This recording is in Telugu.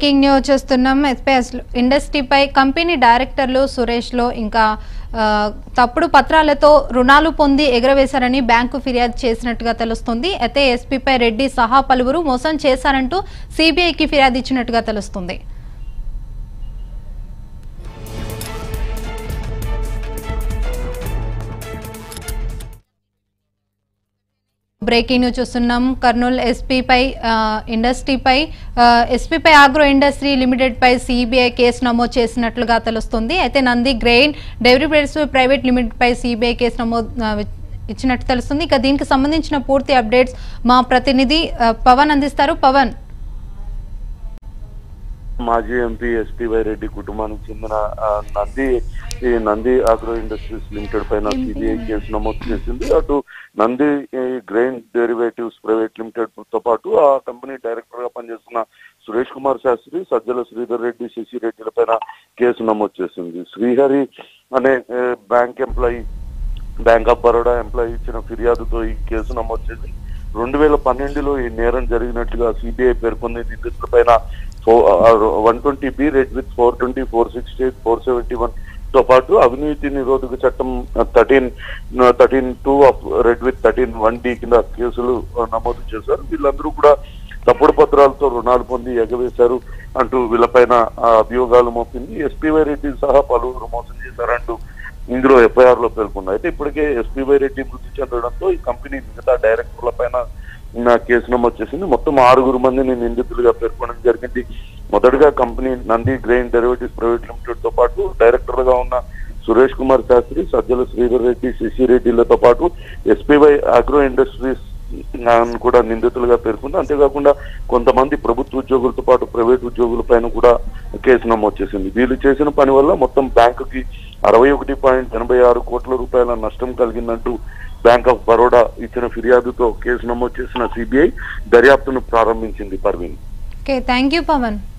బ్రేకింగ్ న్యూస్ చూస్తున్నాం ఎస్పీఎస్ ఇండస్ట్రీపై కంపెనీ డైరెక్టర్లు సురేష్లో ఇంకా ఆ, తప్పుడు పత్రాలతో రుణాలు పొంది ఎగరవేశారని బ్యాంకు ఫిర్యాదు చేసినట్టుగా తెలుస్తుంది అయితే ఎస్పీపై రెడ్డి సహా పలువురు మోసం చేశారంటూ సిబిఐకి ఫిర్యాదు ఇచ్చినట్టుగా తెలుస్తుంది బ్రేకింగ్ న్యూస్ చూస్తున్నాం కర్నూలు ఎస్పీపై ఆ, ఇండస్ట్రీపై ఆ, ఎస్పీపై ఆగ్రో ఇండస్ట్రీ లిమిటెడ్ పై సిబిఐ కేసు నమోదు చేసినట్లుగా తెలుస్తుంది అయితే Nandi grain developers private limited పై సిబిఐ కేసు నమోదు ఆ, ఇచ్చినట్టు తెలుస్తుంది ఇక దీనికి సంబంధించిన పూర్తి అప్డేట్స్ మా ప్రతినిధి ఆ, పవన్ అందిస్తారు పవన్ మాజీ ఎంపీ ఎస్పీ రెడ్డి కుటుంబానికి చెందిన ఆ, నంది ఈ నంది ఆగ్రో ఇండస్ట్రీస్ లిమిటెడ్ పైన సిబిఐ కేసు నమోదు చేసింది అటు నంది ఈ గ్రెయిన్ డెరివేటివ్స్ ప్రైవేట్ లిమిటెడ్ తో పాటు ఆ కంపెనీ డైరెక్టర్ గా పనిచేస్తున్న సురేష్ కుమార్ శాస్త్రి సజ్జల శ్రీధర్ రెడ్డి శశి రెడ్డిల పైన కేసు నమోదు చేసింది శ్రీహరి అనే ఏ, bank employee bank of Baroda employee ఇచ్చిన ఫిర్యాదుతో ఈ కేసు నమోదు చేసి రెండు వేల పన్నెండులో ఈ నేరం జరిగినట్టుగా సిబిఐ పేర్కొంది నిందితుల పైన one twenty B read with four twenty four sixty eight four seventy one తో పాటు అవినీతి నిరోధక చట్టం thirteen thirteen two of read with thirteen one D కింద కేసులు ఆ, నమోదు చేశారు వీళ్ళందరూ కూడా తప్పుడు పత్రాలతో రుణాలు పొంది ఎగవేశారు అంటూ వీళ్ళపైన ఆ, అభియోగాలు మోపింది ఎస్పీవై రెడ్డి సహా పలువురు మోసం చేశారంటూ ఇందులో ఎఫ్ఐఆర్ లో పేర్కొంది అయితే ఇప్పటికే ఎస్పీవై రెడ్డి మృతి చెందడంతో ఈ కంపెనీ మిగతా డైరెక్టర్ల పైన నా కేసు నమోదు చేసింది మొత్తం ఆరుగురు మందిని నిందితులుగా పేర్కొనడం జరిగింది మొదటగా company Nandi grain derivatives private limited తో పాటు డైరెక్టర్ గా ఉన్న సురేష్ కుమార్ శాస్త్రి సజ్జల శ్రీధర్ రెడ్డి శశి రెడ్డిలతో పాటు ఎస్పీవై అగ్రో ఇండస్ట్రీస్ ను కూడా నిందితులుగా పేర్కొంది అంతేకాకుండా కొంతమంది ప్రభుత్వ ఉద్యోగులతో పాటు ప్రైవేట్ ఉద్యోగుల పైన కూడా కేసు నమోదు చేసింది వీళ్ళు చేసిన పని వల్ల మొత్తం బ్యాంకుకి అరవై ఒకటి పాయింట్ ఎనభై ఆరు కోట్ల రూపాయల నష్టం కలిగిందంటూ బ్యాంక్ ఆఫ్ బరోడా ఇచ్చిన ఫిర్యాదుతో కేసు నమోదు చేసిన సిబిఐ దర్యాప్తును ప్రారంభించింది Parveen okay thank you Pawan